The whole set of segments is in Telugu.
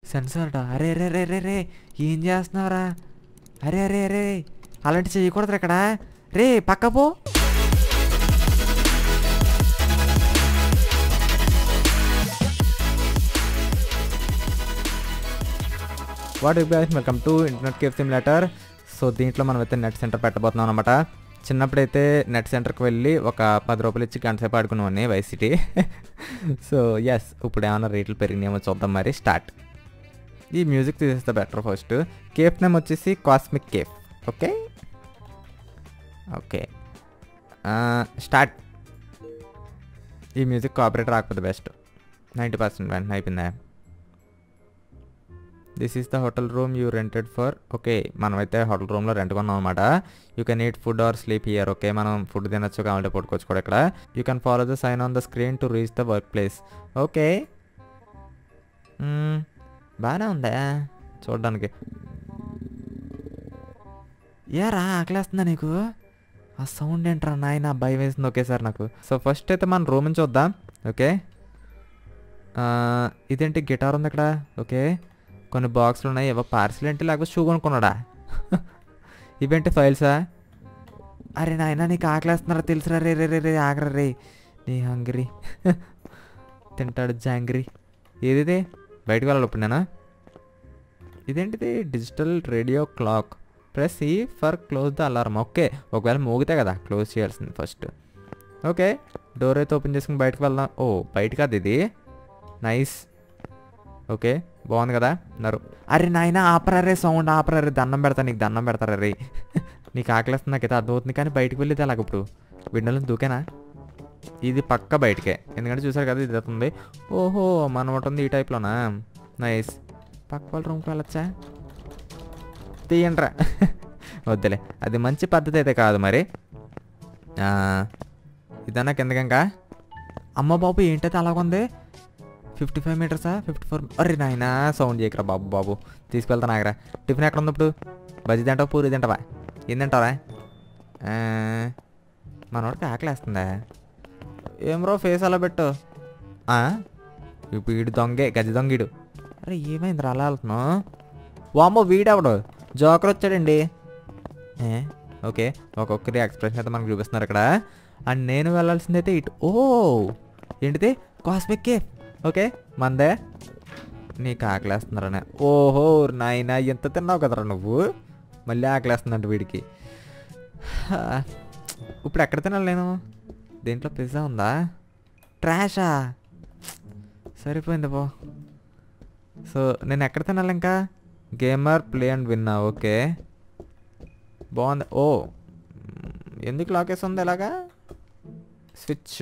సెన్సార్డా అరే రే రే రే రే ఏం చేస్తున్నావురా అరే అరే అరే అలాంటి చేయకూడదు ఇక్కడ రే పక్క పో what guys welcome to internet cafe simulator so దీంట్లో మనం అయితే నెట్ సెంటర్ పెట్టబోతున్నాం అనమాట చిన్నప్పుడైతే నెట్ సెంటర్కి వెళ్ళి ఒక పది రూపాయలు ఇచ్చి గంట సేపు ఆడుకున్నామని వైసిటీ సో ఎస్ ఇప్పుడు ఏమైనా రేట్లు పెరిగినాయేమో చూద్దాం మరి స్టార్ట్ ఈ మ్యూజిక్ తీసేస్తే బెటర్ ఫస్ట్ కేఫ్ నేమ్ వచ్చేసి cosmic cafe okay okay start ఈ మ్యూజిక్ కోఆపరేట్ రాకపోతే బెస్ట్ నైంటీ పర్సెంట్ వెంటనే అయిపోయిందా this is the hotel room you rented for okay మనమైతే హోటల్ రూమ్లో రెంట్ కొన్నాం అనమాట you can eat food or sleep here okay మనం ఫుడ్ తినొచ్చు కావాలంటే పట్టుకోవచ్చు కూడా ఇక్కడ you can follow the sign on the screen to reach the work place okay బాగానే ఉందా చూడడానికి ఏరా ఆకలేస్తుందా నీకు ఆ సౌండ్ ఏంట్రా నాయన భయం వేసింది ఒకేసారి నాకు సో ఫస్ట్ అయితే మన రూమ్ చూద్దాం ఓకే ఆ, ఇదేంటి గిటార్ ఉంది ఇక్కడ ఓకే కొన్ని బాక్సులు ఉన్నాయి ఏవో పార్సిల్ ఏంటి లేకపోతే షూ కొనుక్కున్నాడా ఇవేంటి ఫైల్సా అరే నాయన నీకు ఆకలేస్తున్నారా తెలుసురా రే రే రే రే ఆగరా రే నీ హంగ్రీ తింటాడు జాంగ్రీ ఏదిది బయటకు వెళ్ళాలి ఇప్పుడు నేను ఇదేంటిది digital radio clock press E for close the alarm okay ఒకవేళ మోగితే కదా క్లోజ్ చేయాల్సింది ఫస్ట్ ఓకే డోర్ అయితే ఓపెన్ చేసుకుని బయటకు వెళ్దాం ఓ బయట కాదు ఇది నైస్ ఓకే బాగుంది కదా నరు అరే నాయన ఆపరారే సౌండ్ ఆపరారే దండం పెడతా నీకు దండం పెడతారా రే నీకు ఆకలిస్తుంది నాకైతే అర్థమవుతుంది కానీ బయటకు వెళ్ళేది అలాగ ఇప్పుడు విండోలో దూకేనా ఇది పక్క బయటకే ఎందుకంటే చూసారు కదా ఇది అవుతుంది ఓహో మన ఒకటి ఉంది ఈ టైప్లోనా నైస్ పక్క వాళ్ళ రూమ్కి వెళ్ళొచ్చా తీయండ్రా వద్దులే అది మంచి పద్ధతి అయితే కాదు మరి ఆ, ఇదన్నా కిందకంకా అమ్మ బాబు ఏంటైతే అలాగుంది ఫిఫ్టీ ఫైవ్ మీటర్సా ఫిఫ్టీ ఫోర్ అరే నాయనా సౌండ్ చేయకరా బాబు బాబు తీసుకెళ్తాను ఆగరా టిఫిన్ ఎక్కడ ఉంది ఇప్పుడు బజ్జీ తింటావా పూరి తింటావా ఏం తింటావా ఆ, మనోడికి ఆకలేస్తుందా ఏం రో ఫేస్ అలా పెట్టు ఆ? ఇప్పుడు వీడు దొంగే గజ దొంగీడు అరే ఏమైంది అలా వెళ్తున్నావు వామ్మో వీడెవడు జోకర్ వచ్చాడండి ఏ ఓకే ఒక్కొక్కరి ఎక్స్ప్రెషన్ అయితే మనకు చూపిస్తున్నారు ఇక్కడ అండ్ నేను వెళ్ళాల్సింది అయితే ఇటు ఓ ఏంటిది కాస్మిక్ కేఫ్ ఓకే మందే నీకు ఆకలేస్తున్నారనే ఓహో నాయనా ఎంత తిన్నావు కదరా నువ్వు మళ్ళీ ఆకలేస్తుందంట వీడికి హా, ఇప్పుడు ఎక్కడ తినాలి నేను దీంట్లో పిజ్జా ఉందా ట్రాషా సరిపోయింది పో సో నేను ఎక్కడ తినాలి ఇంకా గేమర్ ప్లే అండ్ విన్నా ఓకే బాగుంది ఓ మ్, ఎందుకు లాకేస్ ఉంది ఎలాగా స్విచ్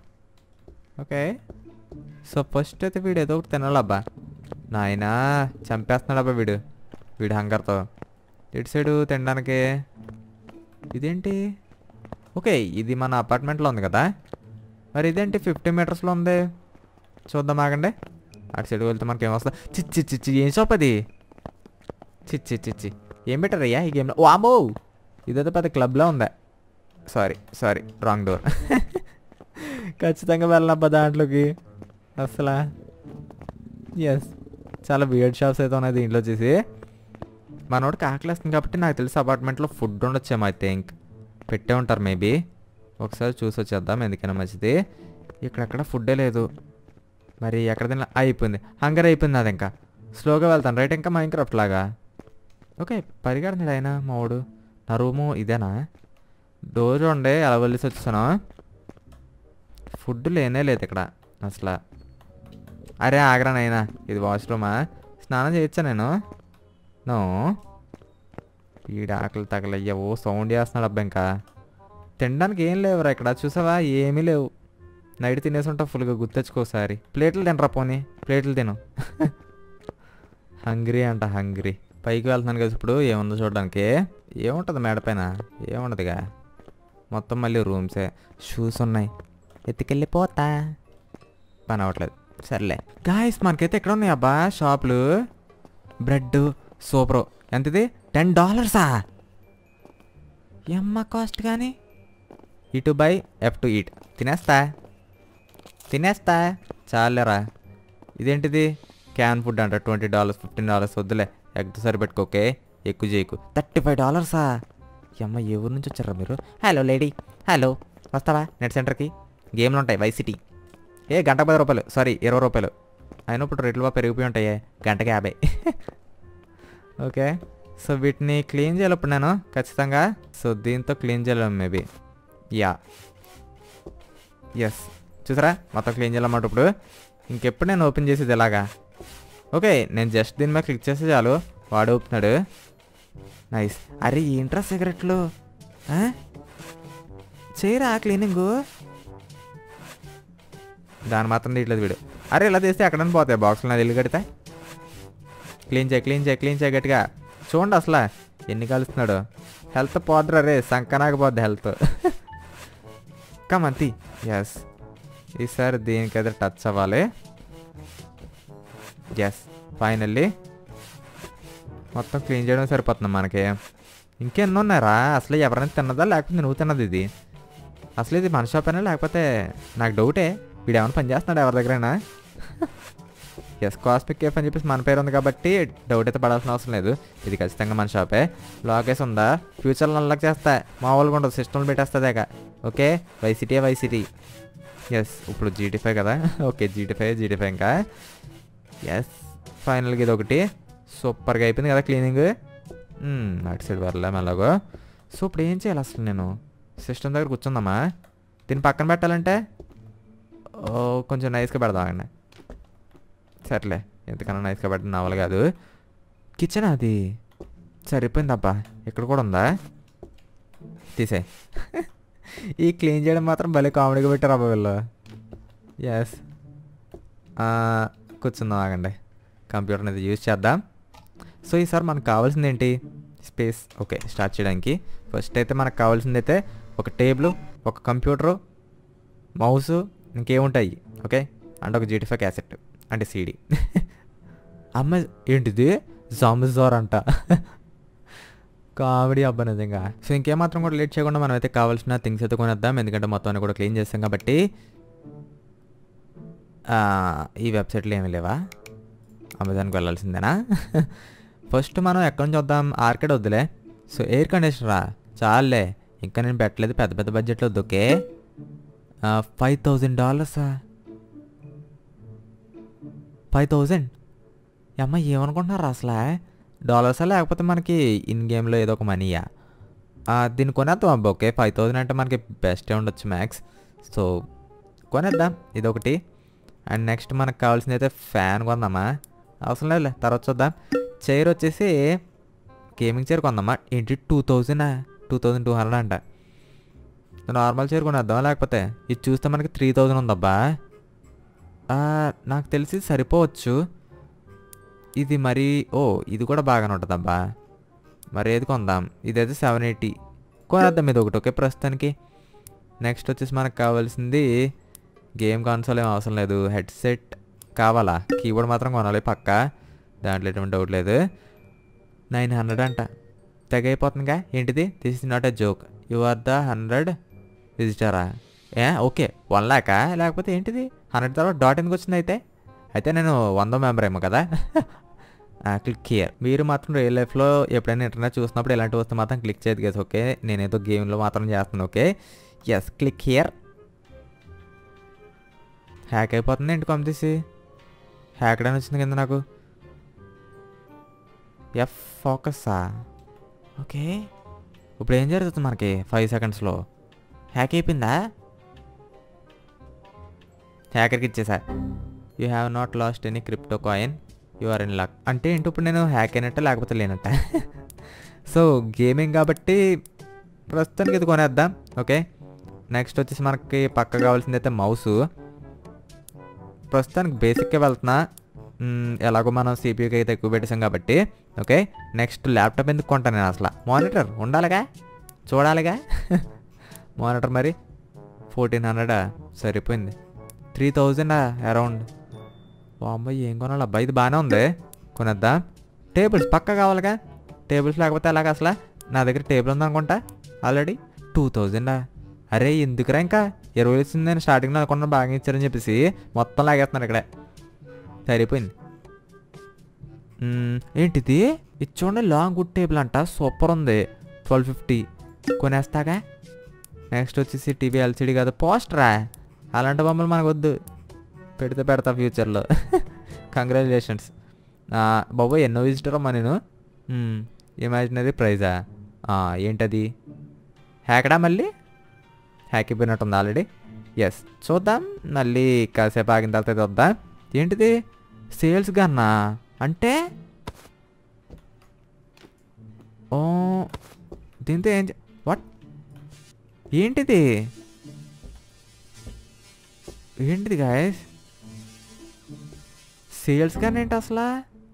ఓకే సో ఫస్ట్ అయితే వీడు ఏదో ఒకటి తినాలబ్బా నాయనా చంపేస్తున్నాడబ్బా వీడు వీడు హంగర్తో ఇటు సైడు తినడానికి ఇదేంటి ఓకే ఇది మన అపార్ట్మెంట్లో ఉంది కదా మరి ఇదేంటి ఫిఫ్టీ మీటర్స్లో ఉంది చూద్దాం ఆగండి అటు సైడ్ వెళ్తే మనకి ఏమొస్తుంది చిచ్చి చిచ్చి ఏం షాప్ అది చిచ్చి చిచ్చి ఏం పెట్టారయ్యా ఈ గేమ్లో ఓ అమ్మో ఇదేదో పెద్ద క్లబ్లో ఉందా సారీ సారీ రాంగ్ డోర్ ఖచ్చితంగా వెళ్ళనబ్బా దాంట్లోకి అసలా ఎస్ చాలా వియర్డ్ షాప్స్ అయితే ఉన్నాయి దీంట్లో వచ్చేసి మనోడికి ఆకలిస్తుంది కాబట్టి నాకు తెలిసి అపార్ట్మెంట్లో ఫుడ్ ఉండొచ్చేమో ఐ థింక్ పెట్టే ఉంటారు మేబీ ఒకసారి చూసి వచ్చేద్దాం ఎందుకైనా మంచిది ఇక్కడెక్కడ ఫుడ్డే లేదు మరి ఎక్కడ తిన అయిపోయింది హంగర్ అయిపోయింది అది ఇంకా స్లోగా వెళ్తాను రైట్ ఇంకా మైండ్ క్రాఫ్ట్ లాగా ఓకే పరిగెడుతున్నాడు ఆయన మావాడు నా రూము ఇదేనా డోర్ చూడండి ఎలా వెళ్ళేసి వచ్చేసాను ఫుడ్ లేనే లేదు ఇక్కడ అసలు అరే ఆగరా నాయనా ఇది వాష్రూమా స్నానం చేయొచ్చా నేను నో ఈడ ఆకలి తగలయ్యా ఓ సౌండ్ చేస్తున్నాడు అబ్బా ఇంకా తినడానికి ఏం లేవురా ఇక్కడ చూసావా ఏమీ లేవు నైట్ తినేసి ఉంటావు ఫుల్గా గుర్తెచ్చుకోసారి ప్లేట్లు తినరా పోనీ ప్లేట్లు తిను హంగ్రీ అంట హంగ్రీ పైకి వెళ్తున్నాను కదా ఇప్పుడు ఏముందో చూడడానికి ఏముంటుంది మేడ పైన ఏముండదుగా మొత్తం మళ్ళీ రూమ్సే షూస్ ఉన్నాయి ఎత్తుకెళ్ళిపోతా పని అవ్వట్లేదు సర్లే గాయస్ మనకైతే ఎక్కడ ఉన్నాయి అబ్బా షాపులు బ్రెడ్ సూపర్ ఎంతది టెన్ డాలర్సా ఎమ్మ కాస్ట్ కానీ ఇటు బై ఎఫ్ టు ఈట్ తినేస్తా తినేస్తా చాలేరా ఇదేంటిది క్యాన్ ఫుడ్ అంట ట్వంటీ డాలర్స్ ఫిఫ్టీన్ డాలర్స్ వద్దులే ఎగ్తో సరిపెట్టుకోకే ఎక్కువ చేయకు థర్టీ ఫైవ్ డాలర్సా అమ్మ ఏ ఊరు నుంచి వచ్చారా మీరు హలో లేడీ హలో వస్తావా నెట్ సెంటర్కి గేమ్లు ఉంటాయి వై సిటీ ఏ గంట పది రూపాయలు సారీ ఇరవై రూపాయలు అయినా ఇప్పుడు రేట్లు బాగా పెరిగిపోయి ఉంటాయే గంటకి యాభై ఓకే సో వీటిని క్లీన్ చేయాలి ఇప్పుడు నేను ఖచ్చితంగా సో దీంతో క్లీన్ చేయాలి మేబీ యా ఎస్ చూసారా మొత్తం క్లీన్ చేయాలన్నమాట ఇప్పుడు ఇంకెప్పుడు నేను ఓపెన్ చేసేది ఎలాగా ఓకే నేను జస్ట్ దీని మీద క్లిక్ చేస్తే చాలు వాడు ఊపుతున్నాడు నైస్ అరే ఏంట్రా సిగరెట్లు ఆ? చేయరా క్లీనింగు దాని మాత్రం తీయట్లేదు వీడు అరే ఇలా తీస్తే ఎక్కడైనా పోతాయి బాక్సులు నాది ఇల్లు కడితే క్లీన్ చేయి క్లీన్ చేయి క్లీన్ చేయి గట్టిగా చూడండి అసలు ఎన్ని కలుస్తున్నాడు హెల్త్ పోద్రా రే సంకనాకపోద్ది హెల్త్ కమంతి ఎస్ ఈసారి దీనికైతే టచ్ అవ్వాలి ఎస్ ఫైనల్లీ మొత్తం క్లీన్ చేయడం సరిపోతుంది మనకి ఇంకెన్ని ఉన్నారా అసలు ఎవరైనా తిన్నదా లేకపోతే నువ్వు తిన్నది ఇది అసలు ఇది మన షాప్ అయినా లేకపోతే నాకు డౌటే వీడు ఏమైనా పని చేస్తున్నాడు ఎవరి దగ్గరైనా ఎస్ కాస్మిక్ కేఫ్ అని చెప్పేసి మన పేరు ఉంది కాబట్టి డౌట్ అయితే పడాల్సిన అవసరం లేదు ఇది ఖచ్చితంగా మన షాపే లాకేస్ ఉందా ఫ్యూచర్లో అన్లాక్ చేస్తా మామూలుగా ఉండదు సిస్టమ్లో పెట్టేస్తుందేక ఓకే వైసిటీ వైసిటీ ఎస్ ఇప్పుడు జీటీ ఫైవ్ కదా okay GT five GT five ఇంకా ఎస్ ఫైనల్గా ఇది ఒకటి సూపర్గా అయిపోయింది కదా క్లీనింగ్ అటు సైడ్ వరలే మెల్లగో సో ఇప్పుడు ఏం చేయాలి అసలు నేను సిస్టమ్ దగ్గర కూర్చుందామా దీన్ని పక్కన పెట్టాలంటే ఓ కొంచెం నైస్గా పెడదామండి సర్లే ఎంతకన్నా నైస్గా పెట్టిన నవల కాదు కిచెన్ అది సరిపోయిందబ్బా ఇక్కడ కూడా ఉందా తీసే ఈ క్లీన్ చేయడం మాత్రం భలే కామెడీగా పెట్టారు అబ్బా వీళ్ళు ఎస్ కూర్చుందాం ఆగండి కంప్యూటర్ అనేది యూజ్ చేద్దాం సో ఈసారి మనకు కావాల్సింది ఏంటి స్పేస్ ఓకే స్టార్ట్ చేయడానికి ఫస్ట్ అయితే మనకు కావాల్సింది అయితే ఒక టేబుల్ ఒక కంప్యూటరు మౌస్ ఇంకేముంటాయి ఓకే అండ్ ఒక జీటీ ఫైవ్ క్యాసెట్ అంటే సీడీ అమ్మ ఏంటిది జాంబిజార్ అంట కామెడీ అబ్బా నిజంగా సో ఇంకేమాత్రం కూడా లేట్ చేయకుండా మనం అయితే కావాల్సిన థింగ్స్ అయితే కొనేద్దాం ఎందుకంటే మొత్తం అన్ని కూడా క్లీన్ చేస్తాం కాబట్టి ఆ, ఈ వెబ్సైట్లో ఏమీ లేవా అమెజాన్కి వెళ్ళాల్సిందేనా ఫస్ట్ మనం ఎక్కడి నుంచి వద్దాం ఆర్కేడ్ వద్దులే సో ఎయిర్ కండిషనరా చాలే ఇంకా నేను పెట్టలేదు పెద్ద పెద్ద బడ్జెట్లో వద్దు ఓకే ఫైవ్ థౌజండ్ డాలర్సా ఫైవ్ థౌజండ్ అమ్మ ఏమనుకుంటున్నారు అసలు డాలర్సా లేకపోతే మనకి ఇన్ గేమ్లో ఏదో ఒక మనీయా దీన్ని కొనేద్దాం అబ్బా ఓకే ఫైవ్ థౌజండ్ అంటే మనకి బెస్టే ఉండొచ్చు మ్యాక్స్ సో కొనేద్దాం ఇదొకటి అండ్ నెక్స్ట్ మనకు కావాల్సింది అయితే ఫ్యాన్ కొందామా అవసరం లేదులే తర్వాత చూద్దాం చైర్ వచ్చేసి గేమింగ్ చైర్ కొందామా ఏంటి టూ థౌజండా టూ థౌజండ్ టూ హండ్రెడ్ అంట నార్మల్ చైర్ కొనేద్దాం లేకపోతే ఇది చూస్తే మనకి త్రీ థౌజండ్ ఉందబ్బా ఆ, నాకు తెలిసి సరిపోవచ్చు ఇది మరి ఓ ఇది కూడా బాగానే ఉంటుందబ్బా మరి ఏది కొందాం ఇదైతే సెవెన్ ఎయిటీ కొనేద్దాం ఇది ఒకటి ఓకే ప్రస్తుతానికి నెక్స్ట్ వచ్చేసి మనకు కావాల్సింది గేమ్ కాన్సోల్ ఏం అవసరం లేదు హెడ్సెట్ కావాలా కీబోర్డ్ మాత్రం కొనాలి పక్క దాంట్లో ఎటువంటి డౌట్ లేదు నైన్ హండ్రెడ్ అంట తెగ అయిపోతుందిగా ఏంటిది this is not a joke you are the hundred విజిటరా ఏ ఓకే వన్ ల్యాకా లేకపోతే ఏంటిది హండ్రెడ్ తర్వాత డాట్ ఎందుకు వచ్చింది అయితే అయితే నేను వంద మెంబర్ ఏమో కదా క్లిక్ హియర్ మీరు మాత్రం రియల్ లైఫ్లో ఎప్పుడైనా ఇంటర్నెట్ చూసినప్పుడు ఇలాంటి వస్తే మాత్రం క్లిక్ చేయదు కదా ఓకే నేనేదో గేమ్లో మాత్రం చేస్తున్నాను okay yes click here hack అయిపోతుంది ఏంటి కంప్లీసి హ్యాక్ అని వచ్చింది కింద నాకు ఎఫ్ ఫోకస్సా ఓకే ఇప్పుడు ఏం జరుగుతుంది మనకి ఫైవ్ సెకండ్స్లో హ్యాక్ అయిపోయిందా హ్యాకర్కి ఇచ్చేసా you have not lost any crypto coin you are in luck అంటే ఏంటి ఇప్పుడు నేను హ్యాక్ అయినట్ట లేకపోతే లేనట్ట సో గేమింగ్ కాబట్టి ప్రస్తుతానికి ఇది కొనేద్దాం ఓకే నెక్స్ట్ వచ్చేసి మనకి పక్క కావాల్సింది అయితే మౌసు ప్రస్తుతానికి బేసిక్గా వెళ్తున్నా మ్మ్, ఎలాగో మనం సిపియూకి అయితే ఎక్కువ పెట్టేసాం కాబట్టి ఓకే నెక్స్ట్ ల్యాప్టాప్ ఎందుకు కొంటాను నేను అసలు మానిటర్ ఉండాలిగా చూడాలిగా మానిటర్ మరి ఫోర్టీన్ హండ్రెడా సరిపోయింది త్రీ థౌజండా అరౌండ్ అమ్మాయి ఏం కొనాలి అబ్బాయి ఇది బాగానే ఉంది కొనేద్దాం టేబుల్స్ పక్క కావాలిగా టేబుల్స్ లేకపోతే ఎలాగ అసలు నా దగ్గర టేబుల్ ఉందనుకుంటా ఆల్రెడీ టూ థౌజండా అరే ఎందుకురా ఇంకా ఇరవై ఇస్తుంది నేను స్టార్టింగ్లో అనుకున్నా బాగా ఇచ్చారని చెప్పేసి మొత్తం లాగేస్తున్నాను ఇక్కడే సరిపోయింది మ్మ్, ఏంటిది ఇది చూడండి లాంగ్ గుడ్ టేబుల్ అంట సూపర్ ఉంది ట్వెల్వ్ ఫిఫ్టీ కొనేస్తాగా నెక్స్ట్ వచ్చేసి టీవీ ఎల్సిడి కాదు పోస్టరా అలాంటి బొమ్మలు మనకు వద్దు పెడితే పెడతా ఫ్యూచర్లో కంగ్రాచులేషన్స్ బాబు ఎన్నో విజిటర్ అమ్మా నేను ఇమాజినరీ ప్రైజా ఏంటది హ్యాకడా మళ్ళీ హ్యాక్ అయిపోయినట్టుంది ఆల్రెడీ ఎస్ చూద్దాం మళ్ళీ కాసేపు ఆగిన తర్వాత ఇది వద్దాం ఏంటిది సేల్స్ గన్నా అంటే ఓ దీంతో ఏం వాట్ ఏంటిది ఏంటిది గాయస్ సేల్స్ కానీ ఏంటి అసలు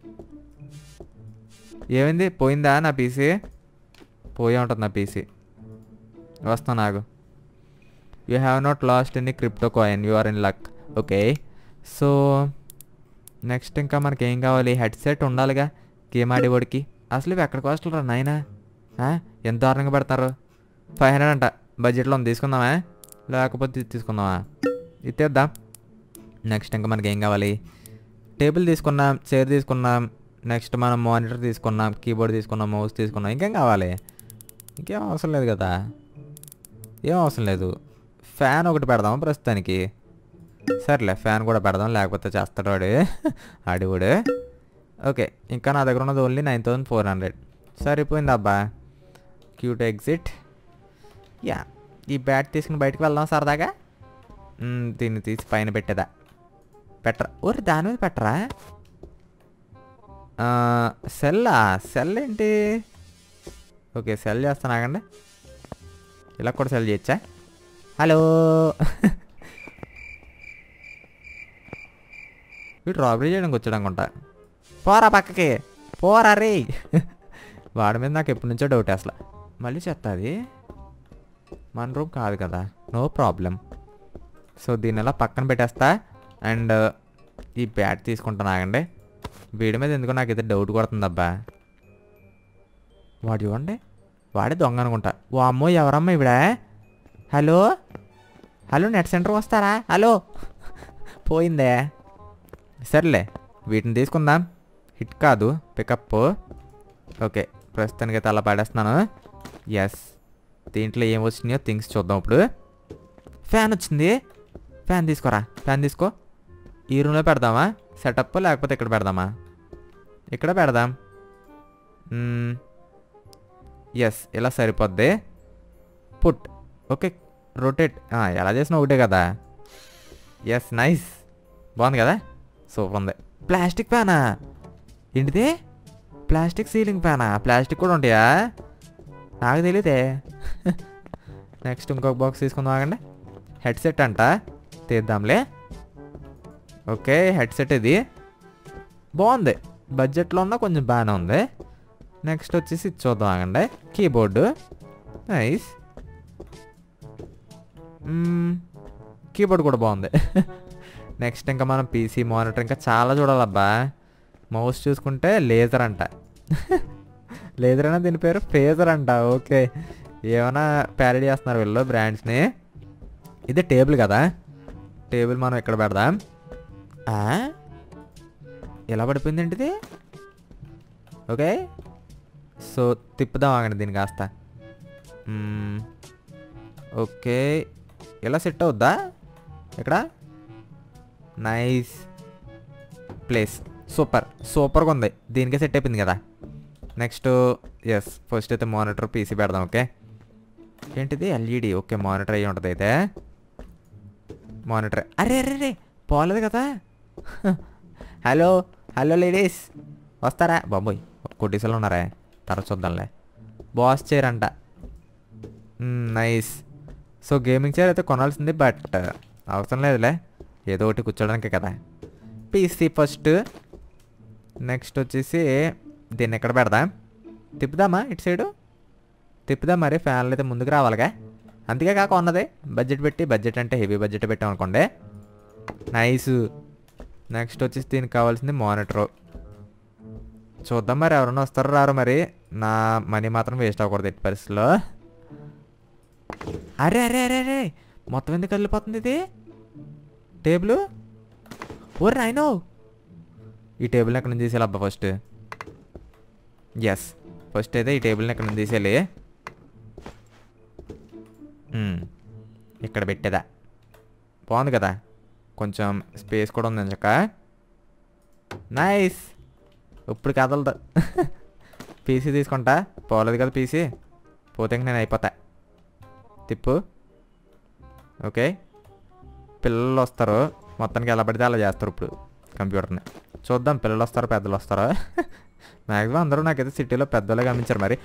ఏమైంది పోయిందా నా పీసీ పోయే ఉంటుంది నా పీసీ వస్తా నాకు you have not lost any crypto coin you are in luck okay so next ఇంకా మనకి ఏం కావాలి హెడ్సెట్ ఉండాలిగా గేమ్ ఆడేవాడికి అసలు ఇవి ఎక్కడ కాస్ట్లు రా నాయనా ఆ? ఎంత దారుణంగా పెడతారు ఫైవ్ హండ్రెడ్ అంట బడ్జెట్లో ఉంది తీసుకుందామా లేకపోతే ఇది తీసుకుందామా ఇచ్చేద్దాం నెక్స్ట్ ఇంకా మనకి ఏం కావాలి టేబుల్ తీసుకున్నాం చైర్ తీసుకున్నాం నెక్స్ట్ మనం మానిటర్ తీసుకున్నాం కీబోర్డ్ తీసుకున్నాం మౌస్ తీసుకున్నాం ఇంకేం కావాలి ఇంకేం అవసరం లేదు కదా ఏం అవసరం లేదు ఫ్యాన్ ఒకటి పెడదాం ప్రస్తుతానికి సర్లే ఫ్యాన్ కూడా పెడదాం లేకపోతే చేస్తాడు వాడు ఆడివాడు ఓకే ఇంకా నా దగ్గర ఉన్నది only nine thousand four hundred సరిపోయింది అబ్బా క్యూట్ ఎగ్జిట్ యా ఈ బ్యాట్ తీసుకుని బయటకు వెళ్దాం సరదాగా మ్, దీన్ని తీసి పైన పెట్టేదా పెట్టరా ఊరి దాని మీద పెట్టరా ఆ, సెల్లా సెల్ ఏంటి ఓకే సెల్ చేస్తాను ఆగండి ఇలా కూడా సెల్ చేయొచ్చా హలో వీడు రాబరీ చేయడానికి వచ్చాడు అనుకుంటా పోరా పక్కకి పోరా రే వాడి మీద నాకు ఎప్పటి నుంచో డౌట్ అసలు మళ్ళీ చెత్త అది మన రూమ్ కాదు కదా నో ప్రాబ్లం సో దీన్ని ఇలా పక్కన పెట్టేస్తా అండ్ ఈ బ్యాట్ తీసుకుంటాను ఆగండి వీడి మీద ఎందుకో నాకు ఇది డౌట్ కొడుతుంది అబ్బా వాడు చూడండి వాడే దొంగ అనుకుంటా ఓ అమ్మో ఎవరమ్మా ఇవిడ హలో హలో నెట్ సెంటర్ వస్తారా హలో పోయిందే సర్లే వీటిని తీసుకుందాం హిట్ కాదు పికప్ ఓకే ప్రస్తుతానికి అయితే అలా పడేస్తున్నాను ఎస్ దీంట్లో ఏం వచ్చినాయో థింగ్స్ చూద్దాం ఇప్పుడు ఫ్యాన్ వచ్చింది ఫ్యాన్ తీసుకోరా ఫ్యాన్ తీసుకో ఈ రూమ్లో పెడదామా సెటప్ లేకపోతే ఇక్కడ పెడదామా ఇక్కడ పెడదాం ఎస్ ఇలా సరిపోద్ది పుట్ ఓకే రొటేట్ ఎలా చేసినా ఒకటే కదా ఎస్ నైస్ బాగుంది కదా సూపర్ ఉంది ప్లాస్టిక్ ఫ్యానా ఏంటిది ప్లాస్టిక్ సీలింగ్ ఫ్యానా ప్లాస్టిక్ కూడా ఉంటాయా నాకు తెలియదే నెక్స్ట్ ఇంకొక బాక్స్ తీసుకుందాం ఆగండి హెడ్సెట్ అంట తీద్దాంలే ఓకే హెడ్సెట్ ఇది బాగుంది బడ్జెట్లో ఉన్న కొంచెం బాగానే ఉంది నెక్స్ట్ వచ్చేసి ఇది చూద్దాం ఆగండి కీబోర్డు నైస్ కీబోర్డ్ కూడా బాగుంది నెక్స్ట్ ఇంకా మనం పీసీ మానిటర్ ఇంకా చాలా చూడాలబ్బా మౌస్ చూసుకుంటే లేజర్ అంట లేజర్ అయినా దీని పేరు ఫేజర్ అంట ఓకే ఏమైనా ప్యారడీ చేస్తున్నారు వీళ్ళు బ్రాండ్స్ని ఇది టేబుల్ కదా టేబుల్ మనం ఇక్కడ పెడదాం ఆ? ఎలా పడిపోయింది ఏంటిది ఓకే సో తిప్పుదాం ఆగండి దీన్ని కాస్త మ్మ్. ఓకే ఇలా సెట్ అవుద్దా ఇక్కడ నైస్ ప్లేస్ సూపర్ సూపర్గా ఉంది దీనికే సెట్ అయిపోయింది కదా నెక్స్ట్ ఎస్ ఫస్ట్ అయితే మానిటర్ పీసీ పెడదాం ఓకే ఏంటిది ఎల్ఈడి ఓకే మానిటర్ అయ్యి ఉంటుంది అయితే మానిటర్ అరే అరే రే పోలేదు కదా హలో హలో లేడీస్ వస్తారా బాబోయ్ కొట్టిసలు ఉన్నారా తర్వాత చూద్దాంలే బాస్ చైర్ అంట నైస్ సో గేమింగ్ చైర్ అయితే కొనాల్సింది బట్ అవసరం లేదులే ఏదో ఒకటి కూర్చోడానికి కదా పీసీ ఫస్ట్ నెక్స్ట్ వచ్చేసి దీన్ని ఎక్కడ పెడదాం తిప్పుదామా ఇటు సైడు తిప్పుదాం మరి ఫ్యాన్లు అయితే ముందుకు రావాలిగా అందుకే కాక ఉన్నది బడ్జెట్ పెట్టి బడ్జెట్ అంటే హెవీ బడ్జెట్ పెట్టాం అనుకోండి నైస్ నెక్స్ట్ వచ్చేసి దీనికి కావాల్సింది మానిటరు చూద్దాం మరి ఎవరైనా వస్తారో రారో మరి నా మనీ మాత్రం వేస్ట్ అవ్వకూడదు ఎట్టి పరిస్థితిలో అరే అరే అరే అరే మొత్తం ఎందుకు కదిలిపోతుంది ఇది టేబుల్ ఓ నాయనో ఈ టేబుల్ ఎక్కడ నుంచి తీసేయాలి అబ్బా ఫస్ట్ ఎస్ ఫస్ట్ అయితే ఈ టేబుల్ని ఇక్కడ నుంచి తీసేయాలి మ్మ్. ఇక్కడ పెట్టేదా బాగుంది కదా కొంచెం స్పేస్ కూడా ఉంది చక్క నైస్ ఇప్పుడు కదలదు పీసీ తీసుకుంటా పోలేదు కదా పీసీ పోతే ఇంక నేను అయిపోతా తిప్పు ఓకే పిల్లలు వస్తారు మొత్తానికి ఎలా పడితే అలా చేస్తారు ఇప్పుడు కంప్యూటర్ని చూద్దాం పిల్లలు వస్తారో పెద్దలు వస్తారో మ్యాక్సిమం అందరూ నాకైతే సిటీలో పెద్దోళ్ళే గమనించారు మరి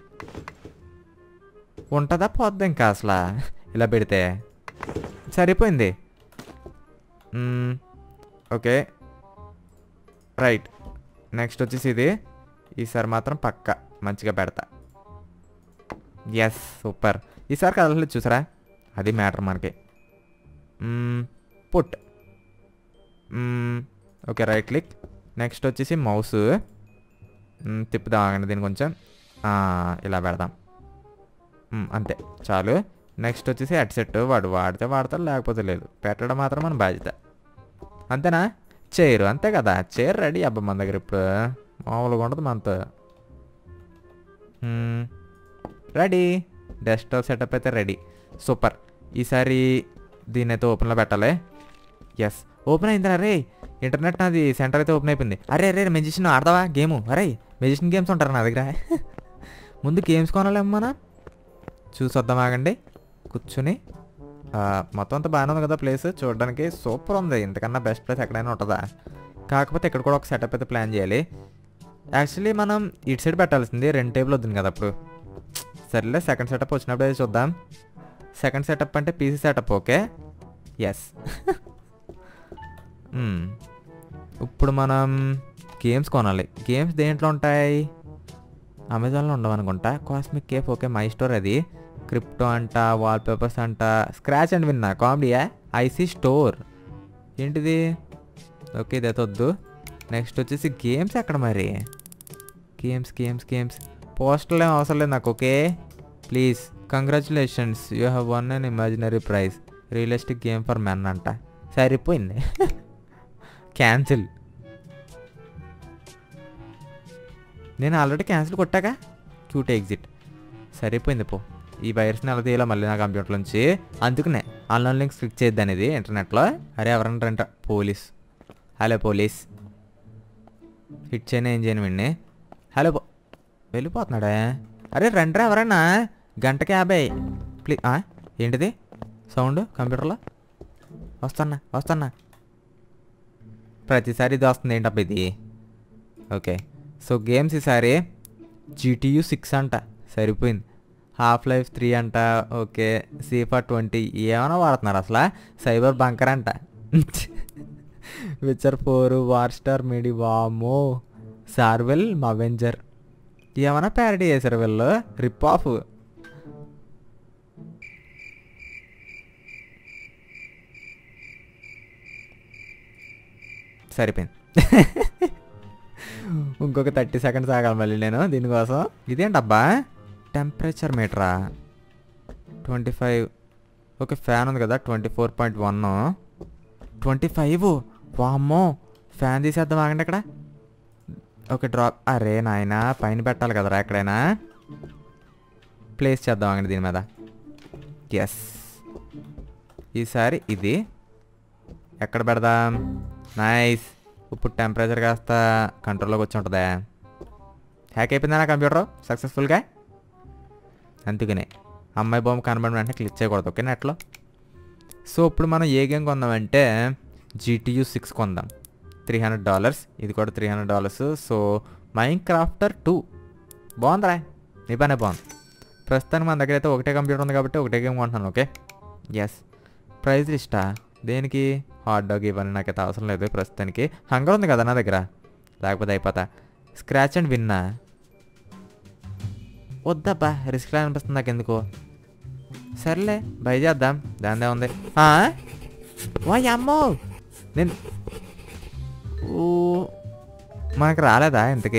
ఉంటుందా పోద్దా ఇంకా అసలు ఇలా పెడితే సరిపోయింది మ్మ్. ఓకే రైట్ నెక్స్ట్ వచ్చేసి ఇది ఈసారి మాత్రం పక్క మంచిగా పెడతా ఎస్ సూపర్ ఈసారి కదలలేదు చూసారా అది మ్యాటర్ మనకి put okay right click next వచ్చేసి మౌస్ తిప్పుదాం ఆగండి దీన్ని కొంచెం ఆ, ఇలా పెడదాం మ్మ్, అంతే చాలు నెక్స్ట్ వచ్చేసి హెడ్సెట్ వాడు వాడితే వాడతాడు లేకపోతే లేదు పెట్టడం మాత్రం మన బాధ్యత అంతేనా చైర్ అంతే కదా చైర్ రెడీ అబ్బా మన దగ్గర ఇప్పుడు మామూలుగా ఉండదు మనతో రెడీ డెస్క్టాప్ సెటప్ అయితే రెడీ సూపర్ ఈసారి దీన్ని అయితే ఓపెన్లో పెట్టాలి ఎస్ ఓపెన్ అయిందిరా రే ఇంటర్నెట్ నాది సెంటర్ అయితే ఓపెన్ అయిపోయింది అరే అరే మెజిషియన్ ఆడదావా గేము అరే మెజిషియన్ గేమ్స్ ఉంటారు నా దగ్గర ముందు గేమ్స్ కొనాలేమ్మా చూసొద్దాం ఆగండి కూర్చుని ఆ, మొత్తం అంతా బాగానే ఉంది కదా ప్లేస్ చూడడానికి సూపర్ ఉంది ఇంతకన్నా బెస్ట్ ప్లేస్ ఎక్కడైనా ఉంటుందా కాకపోతే ఇక్కడ కూడా ఒక సెటప్ అయితే ప్లాన్ చేయాలి యాక్చువల్లీ మనం ఇటు సైడ్ పెట్టాల్సింది రెండు టేబుల్ వద్దు కదా అప్పుడు సర్లే సెకండ్ సెటప్ వచ్చినప్పుడు అయితే చూద్దాం సెకండ్ సెటప్ అంటే పీసీ సెటప్ ఓకే ఎస్ ఇప్పుడు మనం గేమ్స్ కొనాలి గేమ్స్ దేంట్లో ఉంటాయి అమెజాన్లో ఉండవనుకుంటా cosmic cafe okay my store అది క్రిప్టో అంట వాల్పేపర్స్ అంట స్క్రాచ్ అండ్ విన్నా కామెడీయా ఐసీ స్టోర్ ఏంటిది ఓకే ఇదైతే వద్దు నెక్స్ట్ వచ్చేసి గేమ్స్ ఎక్కడ మరి గేమ్స్ గేమ్స్ గేమ్స్ పోస్టర్లు ఏం అవసరం లేదు నాకు okay please congratulations you have won an imaginary prize realistic game for men అంట సరిపోయింది క్యాన్సిల్ నేను ఆల్రెడీ క్యాన్సిల్ కొట్టాక క్యూట్ ఎగ్జిట్ సరిపోయింది పో ఈ వైరస్ని ఎలా తీయాలో మళ్ళీ నా కంప్యూటర్ నుంచి అందుకనే ఆన్లైన్ లింక్స్ క్లిక్ చేయొద్దు అనేది ఇంటర్నెట్లో అరే ఎవరంటారంట పోలీస్ హలో పోలీస్ హిట్ చేయను ఏం చేయను వీడిని హలో పో వెళ్ళిపోతున్నాడే అరే రండ్రా ఎవరన్నా గంటకి యాభై ప్లీజ్ ఏంటిది సౌండ్ కంప్యూటర్లో వస్తున్నా వస్తున్నా ప్రతిసారి ఇది వస్తుంది ఏంటబ్బా ఇది ఓకే సో గేమ్స్ ఈసారి జీటీయూ సిక్స్ అంట సరిపోయింది హాఫ్ లైఫ్ త్రీ అంట ఓకే సీఫా ట్వంటీ ఏమైనా వాడుతున్నారు అసలు సైబర్ బంకర్ అంట విచర్ ఫోర్ వార్ స్టార్ మీడి వామో సార్వెల్ మవెంజర్ ఏమైనా ప్యారడీ చేశారు వీళ్ళు రిప్ ఆఫ్ సరిపోయింది ఇంకొక థర్టీ సెకండ్స్ ఆగాలి మళ్ళీ నేను దీనికోసం ఇదేంటబ్బా టెంపరేచర్ మీటరా ట్వంటీ ఫైవ్ ఓకే ఫ్యాన్ ఉంది కదా twenty four point one twenty five వామ్మో ఫ్యాన్ తీసేద్దాం ఆగండి ఇక్కడ ఓకే డ్రాప్ అరే నాయనా పైన పెట్టాలి కదరా ఎక్కడైనా ప్లేస్ చేద్దాం ఆగండి దీని మీద ఎస్ ఈసారి ఇది ఎక్కడ పెడదాం నైస్ ఇప్పుడు టెంపరేచర్ కాస్త కంట్రోల్లోకి వచ్చి ఉంటుందా హ్యాక్ అయిపోయిందా నా కంప్యూటర్ సక్సెస్ఫుల్గా అందుకనే అమ్మాయి బొమ్మ కనబడిన వెంటనే క్లిక్ చేయకూడదు ఓకే నెట్లో సో ఇప్పుడు మనం ఏ గేమ్ కొందామంటే జీటీయూ సిక్స్ కొందాం త్రీ హండ్రెడ్ డాలర్స్ ఇది కూడా three hundred dollars so mine crafter two బాగుందిరా నీ పనే బాగుంది ప్రస్తుతానికి మన దగ్గర అయితే ఒకటే కంప్యూటర్ ఉంది కాబట్టి ఒకటే గేమ్ కొంటున్నాను ఓకే ఎస్ ప్రైజ్ లిస్టా దేనికి హాట్ డాగ్ ఇవన్నీ నాకైతే అవసరం లేదు ప్రస్తుతానికి హంగర్ ఉంది కదా నా దగ్గర లేకపోతే అయిపోతా స్క్రాచ్ అండ్ విన్నా వద్దబ్బా రిస్క్లా అనిపిస్తుంది నాకు ఎందుకు సర్లే బై చేద్దాం దానిదే ఉంది ఆ? వా అమ్మో నేను ఓ మనకు రాలేదా ఇంతకీ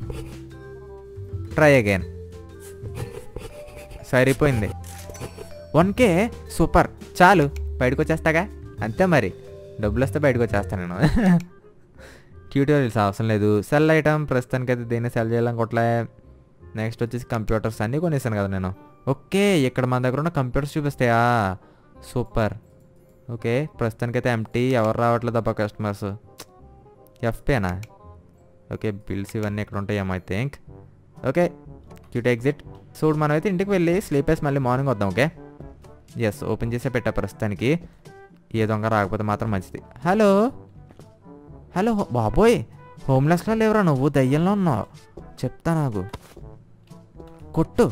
ట్రై అగైన్ సరిపోయింది వన్ కే సూపర్ చాలు బయటకు వచ్చేస్తాగా అంతే మరి డబ్బులు వస్తే బయటకు వచ్చేస్తాను నేను ట్యూటోరియల్స్ అవసరం లేదు సెల్ ఐటమ్ ప్రస్తుతానికి అయితే దేన్ని సెల్ చేయాలనుకోవట్లే నెక్స్ట్ వచ్చేసి కంప్యూటర్స్ అన్నీ కొనేసాను కదా నేను ఓకే ఇక్కడ మన దగ్గర ఉన్న కంప్యూటర్స్ చూపిస్తాయా సూపర్ ఓకే ప్రస్తుతానికైతే ఎంటీ ఎవరు రావట్లేదు అబ్బా కస్టమర్స్ ఎఫ్పేనా ఓకే బిల్స్ ఇవన్నీ ఇక్కడ ఉంటాయేమో I think okay quit exit చూడు మనం అయితే ఇంటికి వెళ్ళి స్లీప్ వేసి మళ్ళీ మార్నింగ్ వద్దాం ఓకే ఎస్ ఓపెన్ చేసే పెట్టా ప్రస్తుతానికి ఏ దొంగ రాకపోతే మాత్రం మంచిది హలో హలో బాబోయ్ హోమ్లెస్లో లేవురా నువ్వు దయ్యంలో ఉన్నావు చెప్తా నాకు కొట్టు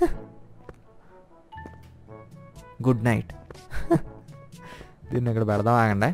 గుడ్ నైట్ దీన్ని ఇక్కడ పెడదాం ఆగండి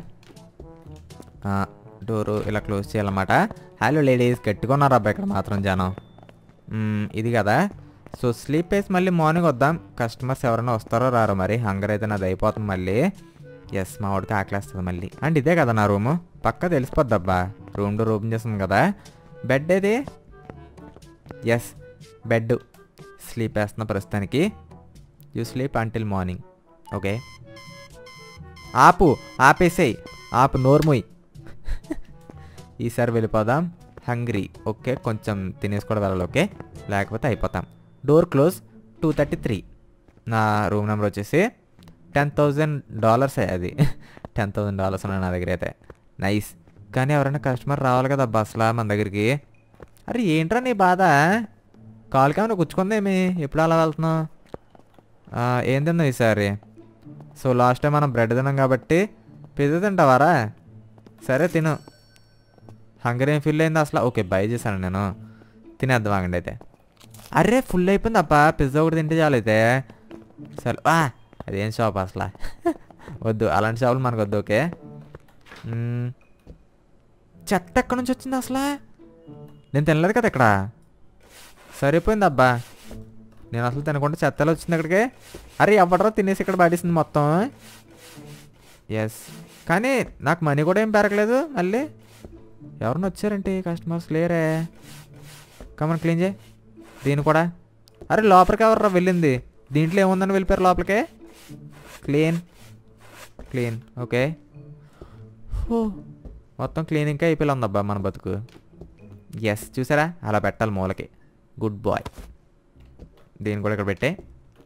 డోరు ఇలా క్లోజ్ చేయాలన్నమాట హలో లేడీస్ గట్టిగా ఉన్నారు అబ్బాయి ఇక్కడ మాత్రం జనం మ్మ్, ఇది కదా సో స్లీప్ వేసి మళ్ళీ మార్నింగ్ వద్దాం కస్టమర్స్ ఎవరైనా వస్తారో రారో మరి హంగర్ అయితే నాది అయిపోతుంది మళ్ళీ ఎస్ మా వాడికి ఆకలేస్తుంది మళ్ళీ అండ్ ఇదే కదా నా రూము పక్క తెలిసిపోద్ది అబ్బా రూమ్ డోర్ ఓపెన్ చేస్తుంది కదా బెడ్ ఏది ఎస్ బెడ్ స్లీప్ వేస్తున్న ప్రస్తుతానికి you sleep until morning okay ఆపు ఆపేసేయ్ ఆపు నోర్ముయ్ ఈసారి వెళ్ళిపోదాం హంగ్రీ ఓకే కొంచెం తినేసి కూడా వెళ్ళాలి ఓకే లేకపోతే అయిపోతాం door close two thirty three నా రూమ్ నెంబర్ వచ్చేసి టెన్ థౌజండ్ డాలర్స్ అది టెన్ థౌజండ్ డాలర్స్ ఉన్నాయి నా దగ్గర అయితే నైస్ కానీ ఎవరైనా కస్టమర్ రావాలి కదా బస్సులా మన దగ్గరికి అరే ఏంట్రా నీ బాధ కాలుకి ఏమైనా గుచ్చుకుందేమి ఎప్పుడు అలా వెళ్తున్నావు ఆ, ఏం తిన్నావు ఈసారి సో లాస్ట్ టైం మనం బ్రెడ్ తిన్నాం కాబట్టి పిజ్జా తింటావారా సరే తిను హంగర్ ఏం ఫిల్ అయింది అసలు ఓకే బై చేశాను నేను తినేద్దాం ఆగండి అయితే అరే ఫుల్ అయిపోయింది అప్ప పిజ్జా ఒకటి తింటే చాలు అయితే సరే ఆ, అదేం షాప్ అసలు వద్దు అలాంటి షాపులు మనకు వద్దు ఓకే మ్మ్. చెత్త ఎక్కడి నుంచి వచ్చింది అసలు నేను తినలేదు కదా ఇక్కడ సరిపోయింది అబ్బా నేను అసలు తినకుండా చెత్తలో వచ్చింది ఇక్కడికి అరే ఎవడరా తినేసి ఇక్కడ పడేసింది మొత్తం ఎస్ కానీ నాకు మనీ కూడా ఏం పెరగలేదు మళ్ళీ ఎవరిని వచ్చారంటే కస్టమర్స్ లేరే కమన్ క్లీన్ చేయి దీన్ని కూడా అరే లోపలికి ఎవర్రా వెళ్ళింది దీంట్లో ఏముందని వెళ్ళిపోయారు లోపలికి క్లీన్ క్లీన్ ఓకే హో, మొత్తం క్లీనింగ్కే అయిపోయి ఉందబ్బా మన బతుకు ఎస్ చూసారా అలా పెట్టాలి మూలకి గుడ్ బాయ్ దీన్ని కూడా ఇక్కడ పెట్టే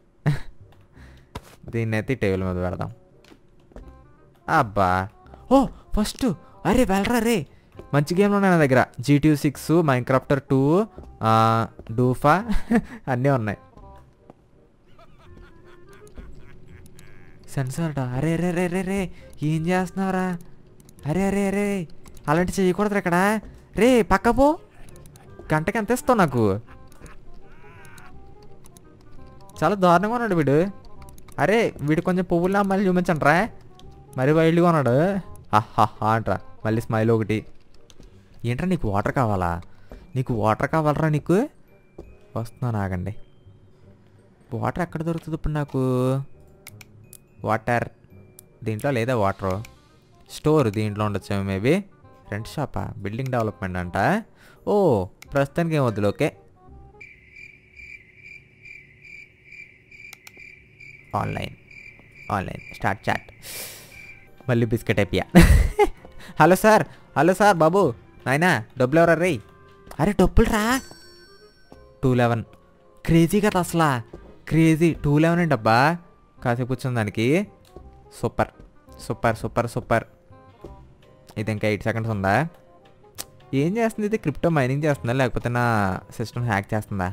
దీన్ని అయితే ఈ టేబుల్ మీద పెడదాం అబ్బా ఓ ఫస్ట్ అరే వెళ్ళరా రే మంచి గేమ్లు ఉన్నాయి నా దగ్గర జీటీ సిక్స్ మైన్క్రాఫ్టర్ టూ డూఫా అన్నీ ఉన్నాయి సెన్సార్ అరే రే రే రే రే ఏం చేస్తున్నావురా అరే అరే అరే అలాంటి చేయకూడదు ఇక్కడ రే పక్క పో గంటకి ఎంత ఇస్తావు నాకు చాలా దారుణంగా ఉన్నాడు వీడు అరే వీడు కొంచెం పువ్వులా మళ్ళీ చూపించండి రా మరి వైల్డ్గా ఉన్నాడు ఆహా అంట్రా మళ్ళీ స్మైల్ ఒకటి ఏంట్రా నీకు వాటర్ కావాలా నీకు వాటర్ కావాలరా నీకు వస్తున్నాను ఆగండి వాటర్ ఎక్కడ దొరుకుతుంది ఇప్పుడు నాకు వాటర్ దీంట్లో లేదా వాటర్ స్టోర్ దీంట్లో ఉండొచ్చు మేబీ రెంట్ షాపా బిల్డింగ్ డెవలప్మెంట్ అంట ఓ ప్రస్తుతానికి ఏం వద్దులు okay online online start chat మళ్ళీ బిస్కెట్ అయిపోయా హలో సార్ హలో సార్ బాబు నాయనా డబ్బులు ఎవరా రే అరే డబ్బులు రా టూ లెవెన్ క్రేజీ కదా అసలా క్రేజీ టూ లెవెన్ అండి అబ్బా కాసేపు కూర్చుంది దానికి సూపర్ సూపర్ సూపర్ సూపర్ ఇది ఇంకా ఎయిట్ సెకండ్స్ ఉందా ఏం చేస్తుంది ఇది క్రిప్టో మైనింగ్ చేస్తుందా లేకపోతే నా సిస్టమ్ హ్యాక్ చేస్తుందా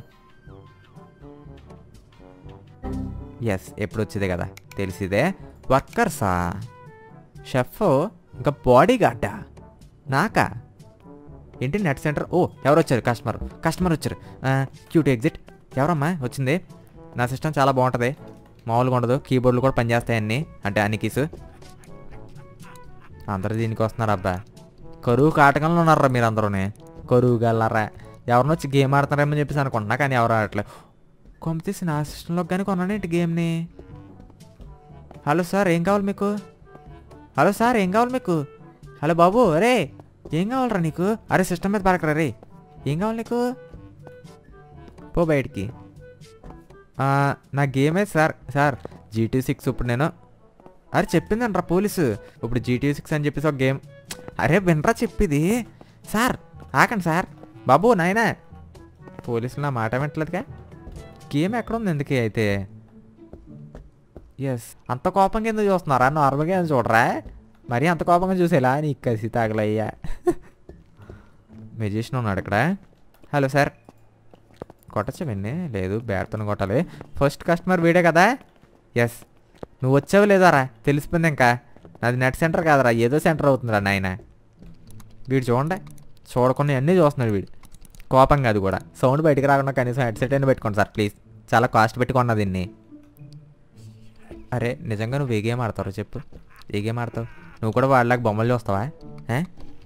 ఎస్ ఎప్పుడు వచ్చేదే కదా తెలిసిదే వర్కర్సా షెఫ్ ఇంకా బాడీ గార్డా నాకా ఏంటి నెట్ సెంటర్ ఓ ఎవరు వచ్చారు కస్టమర్ కస్టమర్ వచ్చారు క్యూట్ ఎగ్జిట్ ఎవరమ్మా వచ్చింది నా సిస్టమ్ చాలా బాగుంటుంది మామూలుగా ఉండదు కీబోర్డులు కూడా పనిచేస్తాయి అన్నీ అంటే అన్ని కీస్ అందరూ దీనికి వస్తున్నారు అబ్బా కరువు కాటకంలో ఉన్నారా మీరు అందరూనే కరువు గల్లరా ఎవరిని వచ్చి గేమ్ ఆడుతున్నారేమని చెప్పేసి అనుకుంటున్నా కానీ ఎవరు ఆడట్లేదు కొంపతీసి నా సిస్టంలోకి కానీ కొన్నానేంటి గేమ్ని హలో సార్ ఏం కావాలి మీకు హలో సార్ ఏం కావాలి మీకు హలో బాబు అరే ఏం కావాలరా నీకు అరే సిస్టమ్ మీద పడకరా రే ఏం కావాలి నీకు పో బయటికి ఆ, నా గేమే సార్ సార్ జీటీ సిక్స్ ఇప్పుడు నేను అరే చెప్పిందంట్రా పోలీసు ఇప్పుడు జీటీ సిక్స్ అని చెప్పేసి ఒక గేమ్ అరే వినరా చెప్పిది సార్ ఆకండి సార్ బాబు నాయనా పోలీసులు నా మాట వింటలేదుగా గేమ్ ఎక్కడ ఉంది ఎందుకే అయితే ఎస్ అంత కోపంగా ఎందుకు చూస్తున్నారా నార్మల్గా ఏం చూడరా మరీ అంత కోపంగా చూసేలా నీకు కసి తాగలయ్యా మెజిషియన్ ఉన్నాడు ఇక్కడ హలో సార్ కొట్టచ్చా వెన్నీ లేదు బ్యాట్తో కొట్టాలి ఫస్ట్ కస్టమర్ వీడే కదా ఎస్ నువ్వు వచ్చావు లేదారా తెలిసిపోయింది ఇంకా నాది నెట్ సెంటర్ కాదరా ఏదో సెంటర్ అవుతుందిరా నాయన వీడు చూడండి చూడకుండా అన్నీ చూస్తున్నాడు వీడు కోపంగా అది కూడా సౌండ్ బయటికి రాకుండా కనీసం హెడ్సెట్ అయినా పెట్టుకోండి సార్ ప్లీజ్ చాలా కాస్ట్ పెట్టుకున్నా దీన్ని అరే నిజంగా నువ్వు ఏ గేమ్ ఆడతావు చెప్పు ఏ గేమ్ ఆడతావు నువ్వు కూడా వాళ్ళకి బొమ్మలు చూస్తావా ఏ?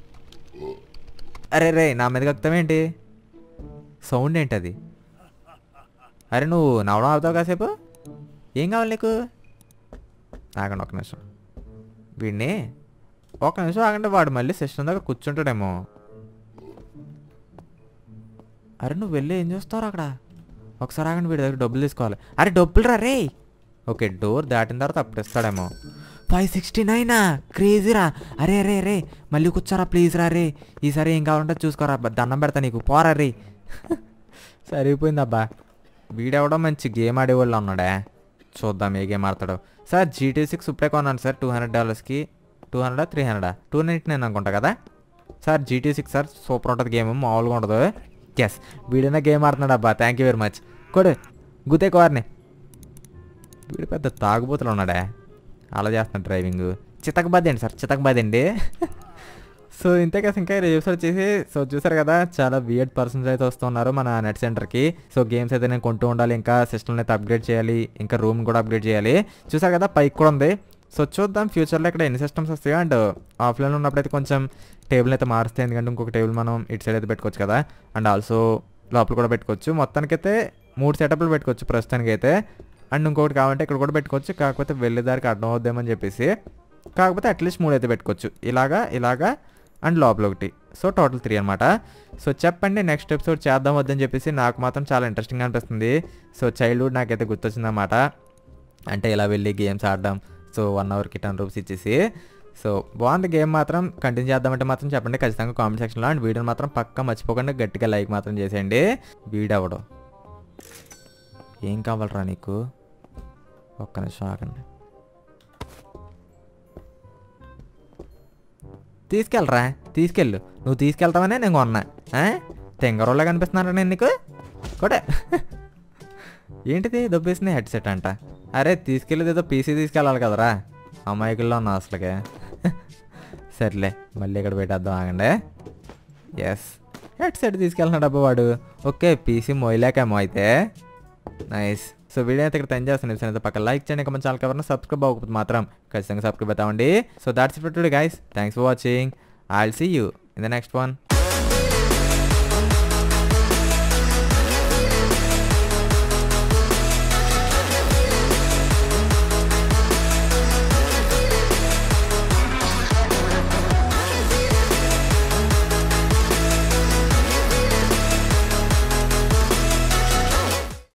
అరే రే నా మీద కక్కుతావేంటి సౌండ్ ఏంటి అది అరే నువ్వు నవ్వడం ఆడతావు కాసేపు ఏం కావాలి నీకు ఆగండి ఒక నిమిషం వీడిని ఒక నిమిషం ఆగండి వాడు మళ్ళీ సిస్టమ్ దగ్గర కూర్చుంటాడేమో అరే నువ్వు వెళ్ళి ఏం చూస్తావు అక్కడ ఒకసారి ఆగండి వీడి దగ్గర డబ్బులు తీసుకోవాలి అరే డబ్బులు రా రే ఓకే డోర్ దాటిన తర్వాత అప్పుడు ఇస్తాడేమో ఫైవ్ సిక్స్టీ నైనా క్రేజీరా అరే రే రే మళ్ళీ కూర్చోరా ప్లీజ్ రా రే ఈసారి ఏం కావాలంటే చూసుకోరా అబ్బా, దండం పెడతా నీకు పోరా రే సరిపోయిందబ్బా వీడెవడో మంచి గేమ్ ఆడేవాళ్ళు ఉన్నాడే చూద్దాం ఏ గేమ్ ఆడతాడో సార్ జీటీ సిక్స్ ఇప్పుడే కొన్నాను సార్ టూ హండ్రెడ్ డాలర్స్కి టూ హండ్రెడా త్రీ హండ్రెడా టూ నైంటీ నైన్ అనుకుంటా కదా sir GT six sir super ఉంటుంది గేమ్ మామూలుగా ఉండదు ఎస్ వీడైనా గేమ్ ఆడుతున్నాడు అబ్బా థ్యాంక్ యూ వెరీ మచ్ కొడు గుతే కోర్ని వీడు పెద్ద తాగుబోతులు ఉన్నాడే అలా చేస్తున్నాడు డ్రైవింగ్ చితకబాద్ అండి సార్ చితకబాద్ అండి సో ఇంతే కదా ఇంకా రివ్యూస్ వచ్చేసి సో చూసారు కదా చాలా వియర్డ్ పర్సన్స్ అయితే వస్తున్నారు మన నెట్ సెంటర్కి సో గేమ్స్ అయితే నేను కొంటూ ఉండాలి ఇంకా సిస్టమ్ని అయితే అప్గ్రేడ్ చేయాలి ఇంకా రూమ్ కూడా అప్గ్రేడ్ చేయాలి చూసారు కదా పైకి కూడా ఉంది సో చూద్దాం ఫ్యూచర్లో ఇక్కడ ఎన్ని సిస్టమ్స్ వస్తాయో అండ్ ఆఫ్లైన్ ఉన్నప్పుడైతే కొంచెం టేబుల్ అయితే మారుస్తాయి ఎందుకంటే ఇంకొక టేబుల్ మనం ఇటు సైడ్ అయితే పెట్టుకోవచ్చు కదా అండ్ ఆల్సో లోపల కూడా పెట్టుకోవచ్చు మొత్తానికైతే మూడు సెటప్లు పెట్టుకోవచ్చు ప్రస్తుతానికి అయితే అండ్ ఇంకొకటి కావాలంటే ఇక్కడ కూడా పెట్టుకోవచ్చు కాకపోతే వెళ్ళేదారికి అడ్డం అవుద్దామని చెప్పేసి కాకపోతే అట్లీస్ట్ మూడు అయితే పెట్టుకోవచ్చు ఇలాగా ఇలాగా అండ్ లోపల ఒకటి సో టోటల్ త్రీ అనమాట సో చెప్పండి నెక్స్ట్ ఎపిసోడ్ చేద్దాం వద్దని చెప్పేసి నాకు మాత్రం చాలా ఇంట్రెస్టింగ్ అనిపిస్తుంది సో చైల్డ్హుడ్ నాకైతే గుర్తొచ్చిందన్నమాట అంటే ఇలా వెళ్ళి గేమ్స్ ఆడడం సో వన్ అవర్కి టెన్ రూపీస్ ఇచ్చేసి సో బాగుంది గేమ్ మాత్రం కంటిన్యూ చేద్దామంటే మాత్రం చెప్పండి ఖచ్చితంగా కామెంట్ సెక్షన్లో అండ్ వీడియోని మాత్రం పక్కా మర్చిపోకుండా గట్టిగా లైక్ మాత్రం చేసేయండి వీడవడం ఏం కావాలరా నీకు ఒక్క నిమిషం ఆగండి తీసుకెళ్ళరా తీసుకెళ్ళు నువ్వు తీసుకెళ్తావనే నేను కొన్నా ఆ? తెంగరోళ్ళ కనిపిస్తున్నారా నేను నీకు కూడా ఏంటిది దొబ్బేసిన హెడ్సెట్ అంట అరే తీసుకెళ్ళేది ఏదో పీసీ తీసుకెళ్ళాలి కదరా అమాయకుల్లో ఉన్నా అసలుకే సర్లే మళ్ళీ ఇక్కడ పెట్టేద్దాం ఆగండి ఎస్ హెడ్సెట్ తీసుకెళ్తున్నాడు అబ్బా వాడు ఓకే పీసీ మోయలేకేమో అయితే నైస్ సో వీడియో అయితే ఇక్కడ తెంజ్ చేస్తాను అయితే పక్కన లైక్ చేయండి ఇంకా మన ఛానల్ ఎవరైనా సబ్స్క్రైబ్ అవ్వకపోతే మాత్రం ఖచ్చితంగా సబ్స్క్రైబ్ అవుతామండి so that's it today guys thanks for watching I will see you in the next one